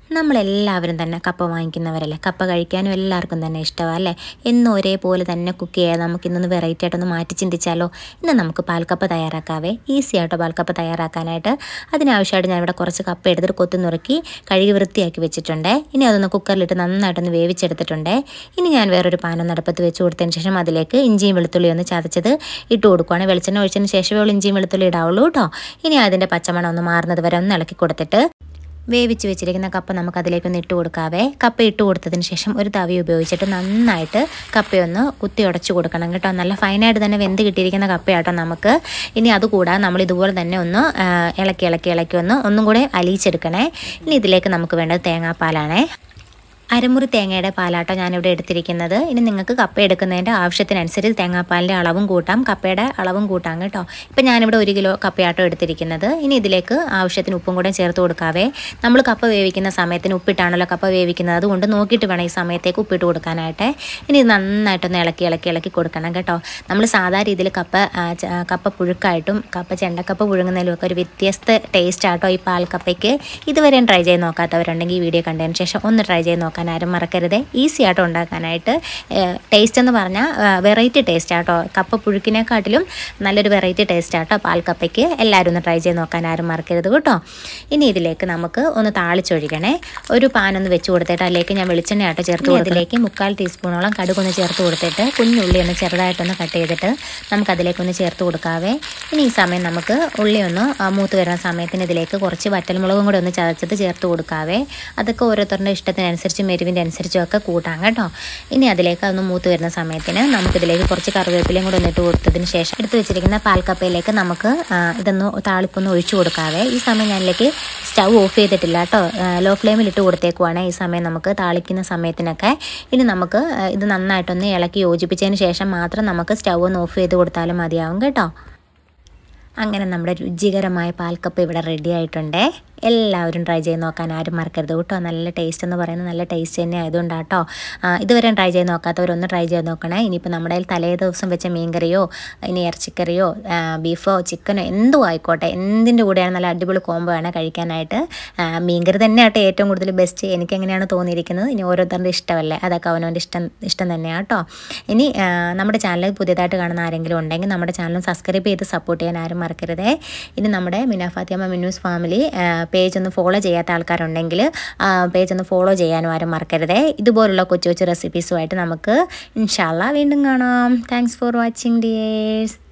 നമ്മളെല്ലാവരും തന്നെ കപ്പ വാങ്ങിക്കുന്നവരല്ലേ കപ്പ കഴിക്കാനും എല്ലാവർക്കും തന്നെ ഇഷ്ടമാണ് അല്ലേ എന്നും ഒരേപോലെ തന്നെ കുക്ക് ചെയ്യാൻ നമുക്ക് ഇന്നൊന്ന് വെറൈറ്റി ആയിട്ടൊന്ന് മാറ്റി ചിന്തിച്ചാലോ ഇന്ന് നമുക്ക് പാൽക്കപ്പ തയ്യാറാക്കാവേ ഈസി ആയിട്ട് പാൽക്കപ്പ തയ്യാറാക്കാനായിട്ട് അതിനാവശ്യമായിട്ട് ഞാൻ ഇവിടെ കുറച്ച് കപ്പ എടുത്തിട്ട് കൊത്തി നുറുക്കി കഴുകി വൃത്തിയാക്കി വെച്ചിട്ടുണ്ട് ഇനി അതൊന്ന് കുക്കറിലിട്ട് നന്നായിട്ടൊന്ന് വേവിച്ചെടുത്തിട്ടുണ്ട് ഇനി ഞാൻ വേറൊരു പാനം നടപ്പത്ത് വെച്ച് കൊടുത്തതിന് ശേഷം അതിലേക്ക് ഇഞ്ചിയും വെളുത്തുള്ളിയും ഒന്ന് ചതച്ചത് ഇട്ട് കൊടുക്കുവാണ് വെളിച്ചെണ്ണ ഒഴിച്ചതിന് ശേഷമേ ഉള്ളൂ ഇഞ്ചിയും വെളുത്തുള്ളി ഇടാവുള്ളൂ കേട്ടോ ഇനി അതിൻ്റെ പച്ചമണം ഒന്ന് മാറുന്നത് വരെ ഒന്ന് ഇളക്കി കൊടുത്തിട്ട് വേവിച്ച് വെച്ചിരിക്കുന്ന കപ്പ നമുക്ക് അതിലേക്കൊന്ന് ഇട്ട് കൊടുക്കാവേ കപ്പ ഇട്ട് കൊടുത്തതിന് ശേഷം ഒരു തവി ഉപയോഗിച്ചിട്ട് നന്നായിട്ട് കപ്പയൊന്ന് കുത്തി ഉടച്ചു കൊടുക്കണം കേട്ടോ നല്ല ഫൈനായിട്ട് തന്നെ വെന്ത് കിട്ടിയിരിക്കുന്ന കപ്പയാട്ടോ നമുക്ക് ഇനി അതുകൂടാതെ നമ്മൾ ഇതുപോലെ തന്നെ ഒന്ന് ആ, ഇളക്കി ഇളക്കി ഇളക്കി ഒന്ന് ഒന്നും കൂടെ അലിയിച്ചെടുക്കണേ ഇനി ഇതിലേക്ക് നമുക്ക് വേണ്ടത് തേങ്ങാപ്പാലാണേ അരമുറി തേങ്ങയുടെ പാലാട്ടോ ഞാനിവിടെ എടുത്തിരിക്കുന്നത് ഇനി നിങ്ങൾക്ക് കപ്പ എടുക്കുന്നതിൻ്റെ ആവശ്യത്തിനനുസരിച്ച് തേങ്ങാപ്പാലിൻ്റെ അളവും കൂട്ടാം കപ്പയുടെ അളവും കൂട്ടാം കേട്ടോ ഇപ്പം ഞാനിവിടെ ഒരു കിലോ കപ്പയാട്ടോ എടുത്തിരിക്കുന്നത് ഇനി ഇതിലേക്ക് ആവശ്യത്തിന് ഉപ്പും കൂടെ ചേർത്ത് കൊടുക്കാവേ നമ്മൾ കപ്പ വേവിക്കുന്ന സമയത്തിന് ഉപ്പിട്ടാണല്ലോ കപ്പ വേവിക്കുന്നത് അതുകൊണ്ട് നോക്കിയിട്ട് വേണം ഈ സമയത്തേക്ക് ഉപ്പിട്ട് കൊടുക്കാനായിട്ട് ഇനി ഇത് നന്നായിട്ടൊന്ന് ഇളക്കി ഇളക്കി ഇളക്കി കൊടുക്കണം കേട്ടോ നമ്മൾ സാധാ രീതിയിൽ കപ്പ ആ, ച- ആ, കപ്പ പുഴുക്കായിട്ടും കപ്പ ചെണ്ടക്കപ്പ പുഴുങ്ങുന്നതിലും ഒക്കെ ഒരു വ്യത്യസ്ത ടേസ്റ്റ് ആട്ടോ ഈ പാൽക്കപ്പയ്ക്ക് ഇതുവരെയും ട്രൈ ചെയ്ത് നോക്കാത്തവരുണ്ടെങ്കിൽ ഈ വീഡിയോ കണ്ടതിന് ശേഷം ഒന്ന് ട്രൈ ചെയ്ത് നോക്കാൻ ആരും മറക്കരുത് ഈസി ആട്ടോ ഉണ്ടാക്കാനായിട്ട് ടേസ്റ്റ് എന്ന് പറഞ്ഞാൽ വെറൈറ്റി ടേസ്റ്റ് ആട്ടോ കപ്പ പുഴുക്കിനെക്കാട്ടിലും നല്ലൊരു വെറൈറ്റി ടേസ്റ്റ് ആട്ടോ പാൽക്കപ്പയ്ക്ക് എല്ലാവരും ഒന്ന് ട്രൈ ചെയ്ത് നോക്കാൻ ആരും മറക്കരുത് കേട്ടോ ഇനി ഇതിലേക്ക് നമുക്ക് ഒന്ന് താളിച്ചൊഴിക്കണേ ഒരു പാൻ ഒന്ന് വെച്ച് കൊടുത്തിട്ട് അതിലേക്ക് ഞാൻ വെളിച്ചെണ്ണ ആട്ടോ ചേർത്ത് കൊടുത്ത് അതിലേക്ക് മുക്കാൽ ടീസ്പൂണോളം കടുകൊന്ന് ചേർത്ത് കൊടുത്തിട്ട് കുഞ്ഞുള്ളി ഒന്ന് ചെറുതായിട്ടൊന്ന് കട്ട് ചെയ്തിട്ട് നമുക്ക് അതിലേക്കൊന്ന് ചേർത്ത് കൊടുക്കാവേ ഇനി ഈ സമയം നമുക്ക് ഉള്ളി ഒന്ന് ആ, മൂത്ത് വരുന്ന സമയത്തിന് ഇതിലേക്ക് കുറച്ച് വറ്റൽമുളകും കൂടെ ഒന്ന് ചതച്ചത് ചേർത്ത് കൊടുക്കാവേ അതൊക്കെ ഓരോരുത്തരുടെ ഇഷ്ടത്തിനനുസരിച്ചും എരിവിൻ്റെ അനുസരിച്ചും ഒക്കെ കൂട്ടാം കേട്ടോ ഇനി അതിലേക്ക് അതൊന്ന് മൂത്ത് വരുന്ന സമയത്തിന് നമുക്കിതിലേക്ക് കുറച്ച് കറിവേപ്പിലയും കൂടെ ഒന്ന് ഇട്ട് കൊടുത്തതിന് ശേഷം എടുത്ത് വെച്ചിരിക്കുന്ന പാൽക്കപ്പയിലേക്ക് നമുക്ക് ആ, ഇതൊന്ന് താളിപ്പൊന്ന് ഒഴിച്ചു കൊടുക്കാവേ ഈ സമയം ഞാനിലേക്ക് സ്റ്റൗ ഓഫ് ചെയ്തിട്ടില്ല കേട്ടോ ലോ ഫ്ലെയിമിൽ ഇട്ട് കൊടുത്തേക്കുവാണ് ഈ സമയം നമുക്ക് താളിക്കുന്ന സമയത്തിനൊക്കെ ഇനി നമുക്ക് ആ, ഇത് നന്നായിട്ടൊന്ന് ഇളക്കി യോജിപ്പിച്ചതിന് ശേഷം മാത്രം നമുക്ക് സ്റ്റൗ ഒന്ന് ഓഫ് ചെയ്ത് കൊടുത്താലും മതിയാവും കേട്ടോ അങ്ങനെ നമ്മുടെ രുചികരമായ പാൽക്കപ്പ് ഇവിടെ റെഡി ആയിട്ടുണ്ട് എല്ലാവരും ട്രൈ ചെയ്ത് നോക്കാൻ ആരും മറക്കരുത് കേട്ടോ നല്ല ടേസ്റ്റ് എന്ന് പറയുന്നത് നല്ല ടേസ്റ്റ് തന്നെ ആയതുകൊണ്ടാട്ടോ ആ, ഇതുവരെ ട്രൈ ചെയ്ത് നോക്കാത്തവരൊന്ന് ട്രൈ ചെയ്ത് നോക്കണേ ഇനിയിപ്പോൾ നമ്മുടെ കയ്യിൽ തലേ ദിവസം വെച്ച മീൻകറിയോ ഇനി ഇറച്ചിക്കറിയോ ആ, ബീഫോ ചിക്കനോ എന്തോ ആയിക്കോട്ടെ എന്തിൻ്റെ കൂടെയാണ് നല്ല അടിപൊളി കോംബോ ആണ് കഴിക്കാനായിട്ട് ആ, മീൻകറി തന്നെയാട്ടോ ഏറ്റവും കൂടുതൽ ബെസ്റ്റ് എനിക്ക് എങ്ങനെയാണ് തോന്നിയിരിക്കുന്നത് ഇനി ഓരോരുത്തരുടെ ഇഷ്ടമല്ലേ അതൊക്കെ അവനവൻ്റെ ഇഷ്ടം ഇഷ്ടം തന്നെയാണ് കേട്ടോ ഇനി ആ, നമ്മുടെ ചാനൽ പുതിയതായിട്ട് കാണുന്ന ആരെങ്കിലും ഉണ്ടെങ്കിൽ നമ്മുടെ ചാനൽ സബ്സ്ക്രൈബ് ചെയ്ത് സപ്പോർട്ട് ചെയ്യാൻ ആരും മറക്കരുതേ ഇനി നമ്മുടെ മിന ഫാത്തിയമ്മ മിന്നൂസ് ഫാമിലി പേജ് ഒന്ന് ഫോളോ ചെയ്യാത്ത ആൾക്കാരുണ്ടെങ്കിൽ പേജ് ഒന്ന് ഫോളോ ചെയ്യാനും ആരും മറക്കരുതേ ഇതുപോലുള്ള കൊച്ചു കൊച്ചു റെസിപ്പീസുമായിട്ട് നമുക്ക് ഇൻഷാല്ല വീണ്ടും കാണാം താങ്ക്സ് ഫോർ വാച്ചിങ് ഡിയേഴ്സ്